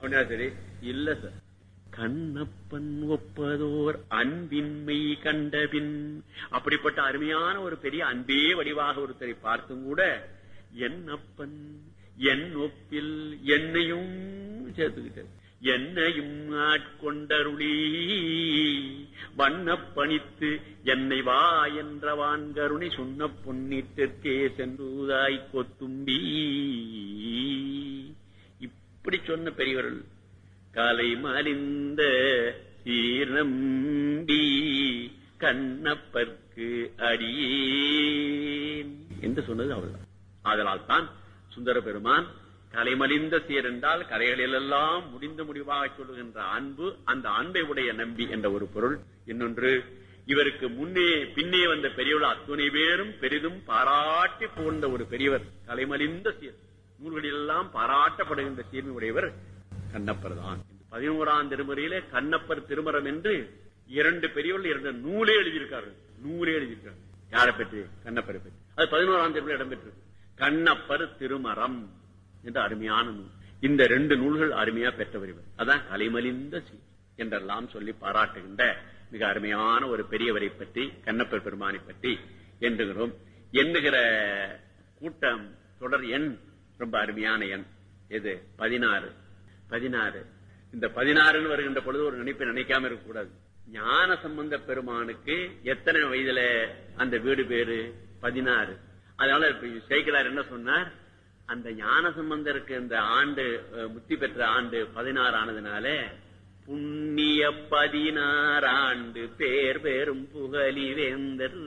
அப்படின்னா சரி இல்ல சார் கண்ணப்பன் ஒப்பதோர் அன்பின்மை கண்டபின் அப்படிப்பட்ட அருமையான ஒரு பெரிய அன்பே வடிவாக ஒருத்தரை பார்த்தும் கூட என்னப்பன் என் ஒப்பில் என்னையும் சேர்த்துக்கிட்டார் என்னையும் ஆட்கொண்டருளி வண்ணப் பணித்து என்னை வா என்ற வான்கருணை சொன்ன பொன்னிட்டிற்கே சென்றுதாய் கொத்தும்பி இப்படி சொன்ன பெரியவர்கள் காலை மலிந்த சீரம்பி கண்ணப்பர்க்கு அடியேன் என்று சொன்னது அவள்தான் அதனால் தான் சுந்தர பெருமான் கலைமலிந்த சீர் என்றால் கலைகளிலெல்லாம் முடிந்த முடிவாக சொல்லுகின்ற அன்பு அந்த அன்பை உடைய நம்பி என்ற ஒரு பொருள் இன்னொன்று இவருக்கு முன்னே பின்னே வந்த பெரியவர்கள் அத்துணை பேரும் பெரிதும் பாராட்டி புகழ்ந்த ஒரு பெரியவர் கலைமலிந்த சீர் நூல்களிலெல்லாம் பாராட்டப்படுகின்ற சீர்மை உடையவர் கண்ணப்பர் தான் பதினோராம் திருமுறையிலே கண்ணப்பர் திருமரம் என்று இரண்டு பெரியவர்கள் இரண்டு நூலே எழுதியிருக்கார்கள் நூலே எழுதியிருக்கார்கள் யாரை பற்றி கண்ணப்பரை பற்றி அது பதினோராம் திருமுறை இடம்பெற்றது கண்ணப்பர் திருமரம் என்ற அருமையான நூல் இந்த ரெண்டு நூல்கள் அருமையா பெற்றவர் இவர் அதான் கலைமலிந்த சி என்றெல்லாம் சொல்லி பாராட்டுகின்ற மிக அருமையான ஒரு பெரியவரை பற்றி கண்ணப்பர் பெருமானை பற்றி எண்ணுகிறோம் எண்ணுகிற கூட்டம் தொடர் எண் ரொம்ப அருமையான எண் எது பதினாறு பதினாறு இந்த பதினாறுன்னு வருகின்ற பொழுது ஒரு நினைப்பை நினைக்காம இருக்கக்கூடாது ஞான சம்பந்த பெருமானுக்கு எத்தனை வயதுல அந்த வீடு பேரு பதினாறு அதனால இப்ப சேக்கிலார் என்ன சொன்னார் அந்த ஞான சம்பந்தருக்கு இந்த ஆண்டு அஹ், முத்தி பெற்ற ஆண்டு பதினாறு ஆனதுனால புண்ணிய பதினாறு ஆண்டு பேர் பெரும் புகழி வேந்தர்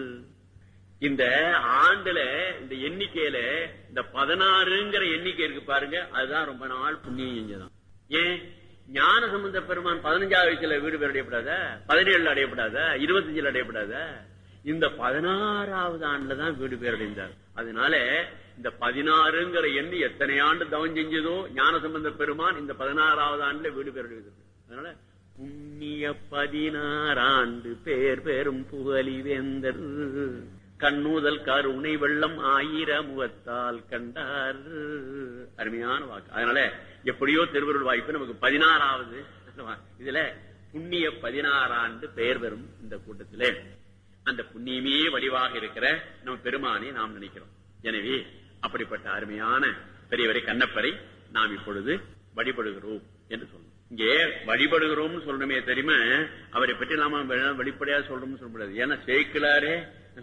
இந்த ஆண்டுல இந்த எண்ணிக்கையில இந்த பதினாறுங்கிற எண்ணிக்கை இருக்கு பாருங்க அதுதான் ரொம்ப நாள் புண்ணியம் செஞ்சதான் ஏன் ஞான சம்பந்த பெருமான் பதினஞ்சாவது வயசுல வீடு பேர் அடையப்படாத பதினேழுல அடையப்படாத இருபத்தஞ்சுல அடையப்படாத இந்த பதினாறாவது ஆண்டுல தான் வீடு பேர் அடைந்தார் அதனால இந்த பதினாறுங்கிற எண்ணி எத்தனை ஆண்டு தவம் செஞ்சதோ ஞான சம்பந்த பெருமான் இந்த பதினாறாவது ஆண்டுல வீடு பேர் அடைந்தது அதனால புண்ணிய பதினாறாண்டு பேர் பெரும் புகழி வேந்தர் கண்ணூதல் கருணை வெள்ளம் ஆயிரம் முகத்தால் கண்டார் அருமையான வாக்கு அதனால எப்படியோ திருவருள் வாய்ப்பு நமக்கு பதினாறாவது இதுல புண்ணிய பதினாறாண்டு பெயர் பெறும் இந்த கூட்டத்திலே அந்த புண்ணியமே வடிவாக இருக்கிற நம்ம பெருமானை நாம் நினைக்கிறோம் எனவே அப்படிப்பட்ட அருமையான பெரியவரை கண்ணப்பரை நாம் இப்பொழுது வழிபடுகிறோம் என்று சொல்லணும் இங்கே வழிபடுகிறோம் சொல்லணுமே தெரியுமா அவரை பற்றி நாம வெ- வெளிப்படையா சொல்றோம்னு சொல்ல முடியாது ஏன்னா சேர்க்கலாரே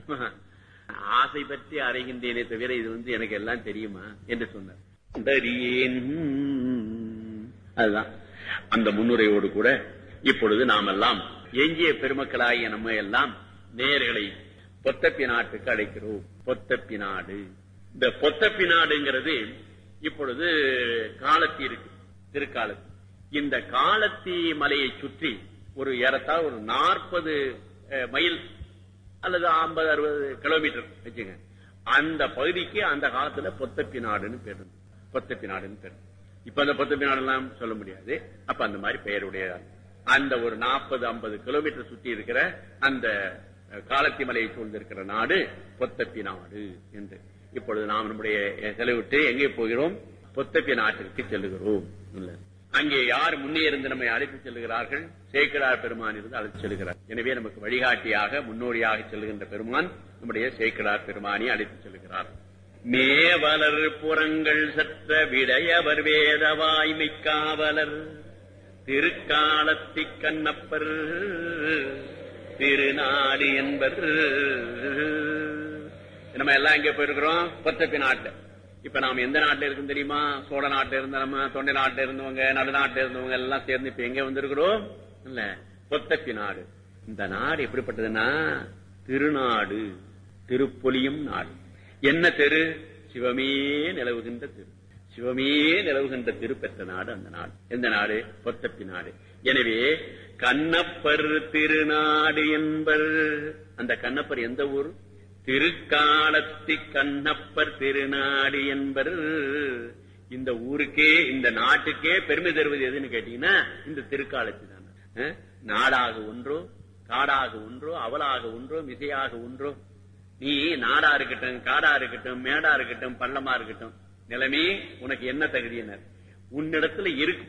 ஆசை பற்றி அறைகின்றேனே தவிர இது வந்து எனக்கு எல்லாம் தெரியுமா என்று சொன்னார் தரியேன். அதுதான் அந்த முன்னுரையோடு கூட இப்பொழுது நாம் எல்லாம் எஞ்சிய பெருமக்களாகிய நம்ம எல்லாம் நேர்களை பொத்தப்பி நாட்டுக்கு அழைக்கிறோம் பொத்தப்பி நாடு இந்த பொத்தப்பி நாடுங்கிறது இப்பொழுது காலத்தி இருக்கு திருக்காலத்தி இந்த காலத்தி மலையை சுற்றி ஒரு ஏறத்தாழ ஒரு நாற்பது மைல் அல்லது ஐம்பது அறுபது கிலோமீட்டர் வச்சுங்க அந்த பகுதிக்கு அந்த காலத்துல பொத்தப்பி நாடுன்னு பேர் இருந்தது. பொத்தப்பி நாடுன்னு பேர் இப்ப அந்த பொத்தப்பி நாடுலாம் சொல்ல முடியாது அப்ப அந்த மாதிரி பெயருடைய அந்த ஒரு நாற்பது ஐம்பது கிலோமீட்டர் சுற்றி இருக்கிற அந்த அஹ், காலத்தி மலையை சூழ்ந்திருக்கிற நாடு பொத்தப்பி நாடு என்று இப்பொழுது நாம் நம்முடைய செலவிட்டு எங்கே போகிறோம் பொத்தப்பி நாட்டிற்கு செல்லுகிறோம் இல்ல. அங்கே யார் முன்னே இருந்து நம்மை அழைத்து செல்லுகிறார்கள் சேக்கடார் பெருமான் இருந்து அழைத்து செல்கிறார் எனவே நமக்கு வழிகாட்டியாக முன்னோடியாக செல்லுகின்ற பெருமான் நம்முடைய சேக்கடார் பெருமானை அழைத்து செல்கிறார் மேவலர் புறங்கள் சற்ற விடையவர் வேதவாய்மை காவலர் திருக்காலத்தி கண்ணப்பர் திருநாடு என்பர் நம்ம எல்லாம் எங்க போயிருக்கிறோம் பொத்தப்பி நாட்டுல இப்ப நாம எந்த நாட்டுல இருக்கும் தெரியுமா சோழ நாட்டுல இருந்த நம்ம தொண்டை நாட்டுல இருந்தவங்க நடுநாட்டுல இருந்தவங்க எல்லாம் சேர்ந்து இப்ப எங்க வந்திருக்கிறோம் இல்ல பொத்தப்பி நாடு இந்த நாடு எப்படிப்பட்டதுன்னா திருநாடு திருப்பொலியும் நாடு என்ன தெரு சிவமே நிலவுகின்ற தெரு சிவமே நிலவுகின்ற திரு பெற்ற நாடு அந்த நாடு எந்த நாடு பொத்தப்பி நாடு எனவே கண்ணப்பர் திருநாடு என்பர் அந்த கண்ணப்பர் எந்த ஊர் திருக்காலத்தி கண்ணப்பர் திருநாடு என்பர் இந்த ஊருக்கே இந்த நாட்டுக்கே பெருமை தருவது எதுன்னு கேட்டீங்கன்னா இந்த திருக்காலத்தி தான் அஹ், நாடாக ஒன்றோ காடாக ஒன்றோ அவலாக ஒன்றோ மிசையாக ஒன்றோ நீ நாடா இருக்கட்டும் காடா இருக்கட்டும் மேடா இருக்கட்டும் பள்ளமா இருக்கட்டும் நிலைமே உனக்கு என்ன தகுதியினர் உன்னிடத்துல இருக்கு